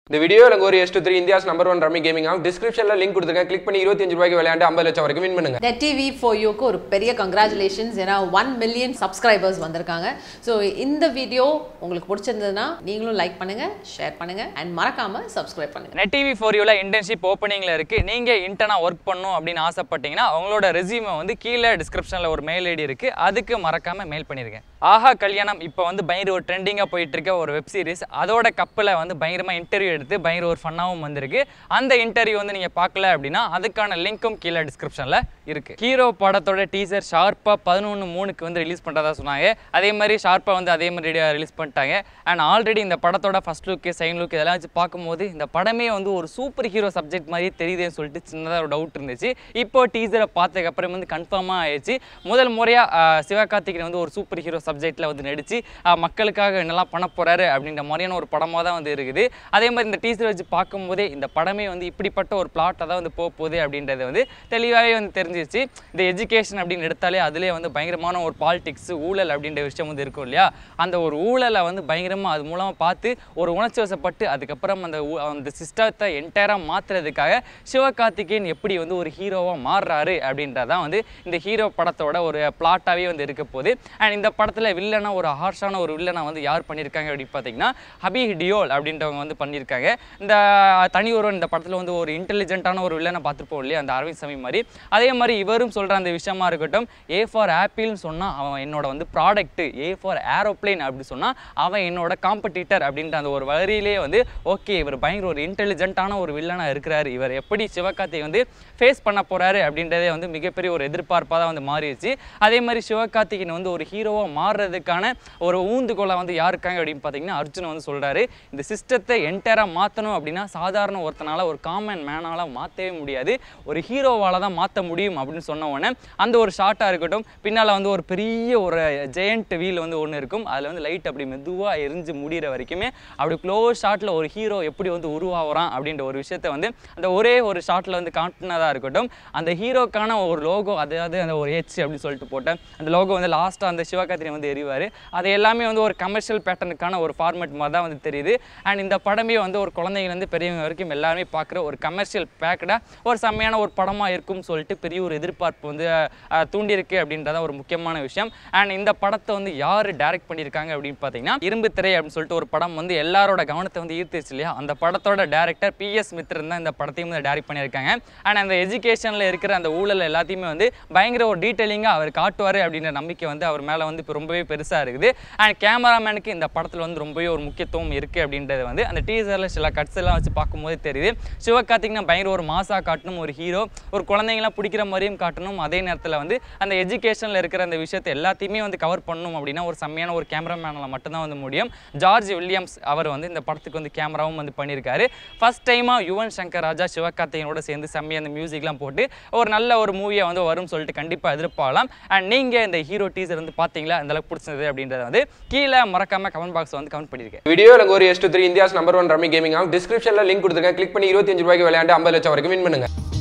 இந்த வீடியோ எனக்கு ஒரு S three India's number one rummy gaming ஆகும் டிஸ்கிரிப்ஷனில் லிங்க் கொடுத்துருக்கேன் கிளிக் பண்ணி இருபத்தஞ்சு ரூபாய்க்கு விளையாண்டு ஐம்பது லட்சம் வரைக்கும் வின் பண்ணுங்க நெட் டிவி ஃபார் யூக்கு ஒரு பெரிய கங்க்ராச்சுலேஷன்ஸ் ஏன்னா ஒன் மில்லியன் சப்ஸ்கிரைபர்ஸ் வந்திருக்காங்க ஸோ இந்த வீடியோ உங்களுக்கு பிடிச்சிருந்ததுன்னா நீங்களும் லைக் பண்ணுங்க ஷேர் பண்ணுங்க அண்ட் மறக்காம சப்ஸ்கிரைப் பண்ணுங்க நெட் டிவி ஃபோர் யூவில் இன்டர்ன்ஷிப் ஓப்பனிங்கில் இருக்குது நீங்கள் இன்டர்னாக ஒர்க் பண்ணணும் அப்படின்னு ஆசைப்பட்டீங்கன்னா அவங்களோட ரெசியூமை வந்து கீழே டிஸ்கிரிப்ஷனில் ஒரு மெயில் ஐடி இருக்குது அதுக்கு மறக்காமல் மெயில் பண்ணியிருக்கேன் ஆஹா கல்யாணம் இப்போ வந்து பயங்கர ஒரு ட்ரெண்டிங்காக போயிட்டு இருக்க ஒரு வெப் சீரிஸ் அதோட கப்பில் வந்து பயங்கரமாக இன்டர்வியூ எடுத்து பயங்கர ஒரு ஃபன்னாகவும் வந்திருக்கு அந்த இன்டர்வியூ வந்து நீங்கள் பார்க்கல அப்படின்னா அதுக்கான லிங்க்கும் கீழே டிஸ்கிரிப்ஷனில் இருக்குது ஹீரோ படத்தோட டீசர் ஷார்ப்பாக பதினொன்று மூணுக்கு வந்து ரிலீஸ் பண்ணுறதா சொன்னாங்க அதே மாதிரி ஷார்ப்பாக வந்து அதே மாதிரி ரிலீஸ் பண்ணிட்டாங்க அண்ட் ஆல்ரெடி இந்த படத்தோட ஃபர்ஸ்ட் லுக்கு செகண்ட் லுக் இதெல்லாம் வச்சு பார்க்கும்போது இந்த படமே வந்து ஒரு சூப்பர் ஹீரோ சப்ஜெக்ட் மாதிரி தெரியுதுன்னு சொல்லிட்டு சின்னதாக ஒரு டவுட் இருந்துச்சு இப்போ டீசரை பார்த்ததுக்கு அப்புறம் வந்து கன்ஃபார்மாக ஆயிடுச்சு முதல் முறையாக சிவகார்த்திகேயன் வந்து ஒரு சூப்பர் ஹீரோ சப்ஜெக்டில் வந்து நடித்து மக்களுக்காக என்னெல்லாம் பண்ண போகிறாரு அப்படின்ற மாதிரியான ஒரு படமாக தான் வந்து இருக்குது அதே மாதிரி இந்த டீசர் வச்சு பார்க்கும்போதே இந்த படமே வந்து இப்படிப்பட்ட ஒரு பிளாட்டாக தான் வந்து போக போகுது அப்படின்றது வந்து தெளிவாகவே வந்து தெரிஞ்சிருச்சு இந்த எஜுகேஷன் அப்படின்னு எடுத்தாலே அதிலே வந்து பயங்கரமான ஒரு பாலிடிக்ஸ் ஊழல் அப்படின்ற விஷயம் வந்து இருக்கும் இல்லையா அந்த ஒரு ஊழலை வந்து பயங்கரமாக அது மூலமாக பார்த்து ஒரு உணர்ச்சி வசப்பட்டு அதுக்கப்புறம் அந்த ஊ- அந்த சிஸ்டத்தை என்டையராக மாற்றுறதுக்காக சிவகார்த்திகேயன் எப்படி வந்து ஒரு ஹீரோவாக மாறுறாரு அப்படின்றதான் வந்து இந்த ஹீரோ படத்தோட ஒரு பிளாட்டாகவே வந்து இருக்க போகுது அண்ட் இந்த படத்தில் வில்லனா ஒரு ஹார்ஷான ஒரு வில்லனை வந்து யார் பண்ணியிருக்காங்க அப்படின்னு பார்த்தீங்கன்னா ஹபி டியோல் அப்படின்றவங்க வந்து பண்ணியிருக்காங்க இந்த தனி ஒருவன் இந்த படத்தில் வந்து ஒரு இன்டெலிஜென்ட்டான ஒரு வில்லனை பார்த்துருப்போம் இல்லையா அந்த அரவிந்த் சாமி மாதிரி அதே மாதிரி இவரும் சொல்கிற அந்த விஷயமா இருக்கட்டும் ஏ ஃபார் ஆப்பிள்னு சொன்னால் அவன் என்னோட வந்து ப்ராடக்ட் ஏ ஃபார் ஏரோப்ளேன் அப்படி சொன்னால் அவன் என்னோட காம்படிட்டர் அப்படின்ற அந்த ஒரு வரியிலே வந்து ஓகே இவர் பயங்கர ஒரு இன்டெலிஜென்ட்டான ஒரு வில்லனாக இருக்கிறாரு இவர் எப்படி சிவகார்த்திகை வந்து ஃபேஸ் பண்ண போகிறாரு அப்படின்றதே வந்து மிகப்பெரிய ஒரு எதிர்பார்ப்பாக தான் வந்து மாறிடுச்சு அதே மாதிரி சிவகார்த்திகேயன் வந்து ஒரு ஹீரோவாக மாறுறதுக்கான ஒரு ஊந்துகோலை வந்து யார் இருக்காங்க அப்படின்னு பார்த்தீங்கன்னா அர்ஜுன் வந்து சொல்கிறாரு இந்த சிஸ்டத்தை என்டையராக மாற்றணும் அப்படின்னா சாதாரண ஒருத்தனால ஒரு காமன் மேனால மாற்றவே முடியாது ஒரு ஹீரோவால் தான் மாற்ற முடியும் அப்படின்னு சொன்ன உடனே அந்த ஒரு ஷார்ட்டாக இருக்கட்டும் பின்னால் வந்து ஒரு பெரிய ஒரு ஜெயண்ட் வீல் வந்து ஒன்று இருக்கும் அதில் வந்து லைட் அப்படி மெதுவாக எரிஞ்சு முடிகிற வரைக்குமே அப்படி க்ளோஸ் ஷாட்டில் ஒரு ஹீரோ எப்படி வந்து உருவாகிறான் அப்படின்ற ஒரு விஷயத்தை வந்து அந்த ஒரே ஒரு ஷாட்டில் வந்து காட்டினதாக இருக்கட்டும் அந்த ஹீரோக்கான ஒரு லோகோ அதாவது அந்த ஒரு ஹெச் அப்படின்னு சொல்லிட்டு போட்டேன் அந்த லோகோ வந்து லாஸ்ட்டாக அந்த சிவகார்த்திகேயன் வந்து எரிவார் அது எல்லாமே வந்து ஒரு கமர்ஷியல் பேட்டர்னுக்கான ஒரு ஃபார்மேட் மாதிரி தான் வந்து தெரியுது அண்ட் இந்த படமே வந்து ஒரு குழந்தைங்கலேருந்து பெரியவங்க வரைக்கும் எல்லாருமே பார்க்குற ஒரு கமர்ஷியல் பேக்கடாக ஒரு செம்மையான ஒரு படமாக இருக்கும்னு சொல்லிட்டு பெரிய ஒரு எதிர்பார்ப்பு வந்து அஹ், தூண்டியிருக்கு அப்படின்றத ஒரு முக்கியமான விஷயம் அண்ட் இந்த படத்தை வந்து யார் டைரக்ட் பண்ணியிருக்காங்க அப்படின்னு பார்த்தீங்கன்னா இரும்பு திரை அப்படின்னு சொல்லிட்டு ஒரு படம் வந்து எல்லாரோட கவனத்தை வந்து ஈர்த்துச்சு இல்லையா அந்த படத்தோட டேரக்டர் பிஎஸ் மித்ரன் தான் இந்த படத்தையும் வந்து டைரக்ட் பண்ணியிருக்காங்க அண்ட் அந்த எஜுகேஷனில் இருக்கிற அந்த ஊழல் எல்லாத்தையுமே வந்து பயங்கர ஒரு டீட்டெயிலிங்காக அவர் காட்டுவார் அப்படின்ற நம்பிக்கை வந்து அவர் மேலே வந்து இப்போ ரொம்பவே பெருசாக இருக்குது அண்ட் கேமராமேனுக்கு இந்த படத்தில் வந்து ரொம்பவே ஒரு முக்கியத்துவம் இருக்குது அப்படின்றது வந்து அந்த டீசரில் சில கட்ஸ் எல்லாம் வச்சு பார்க்கும்போது தெரியுது சிவகார்த்திகேயன் பயங்கர ஒரு மாசாக காட்டணும் ஒரு ஹீரோ ஒரு குழந்தைங்களாம் பிடிக்கிற மாதிரியும் காட்டணும் அதே நேரத்தில் வந்து அந்த எஜுகேஷனில் இருக்கிற அந்த விஷயத்தை எல்லாத்தையுமே வந்து கவர் பண்ணணும் அப்படின்னா ஒரு செம்மையான ஒரு கேமராமேனால் மட்டும்தான் வந்து முடியும் ஜார்ஜ் வில்லியம்ஸ் அவர் வந்து இந்த படத்துக்கு வந்து கேமராவும் வந்து பண்ணியிருக்காரு ஃபர்ஸ்ட் டைமாக யுவன் சங்கர் ராஜா சிவகார்த்திகேயனோட சேர்ந்து செம்மையாக அந்த மியூசிக்லாம் போட்டு ஒரு நல்ல ஒரு மூவியை வந்து வரும்னு சொல்லிட்டு கண்டிப்பாக எதிர்பார்க்கலாம் அண்ட் நீங்கள் இந்த ஹீரோ டீசர் வந்து பார்த்தீங்களா அந்த அளவுக்கு பிடிச்சது அப்படின்றத வந்து கீழே மறக்காம கமெண்ட் பாக்ஸ் வந்து கமெண்ட் பண்ணியிருக்கேன் வீடியோ எனக்கு ஒரு S three India's number one rummy gaming ஆகும் டிஸ்கிரிப்ஷனில் லிங்க் கொடுத்துருக்கேன் கிளிக் பண்ணி இருபத்தஞ்சு ரூபாய்க்கு விளையாண்டு ஐம்பது லட்சம் வரைக்கும் வின் பண்ணுங்க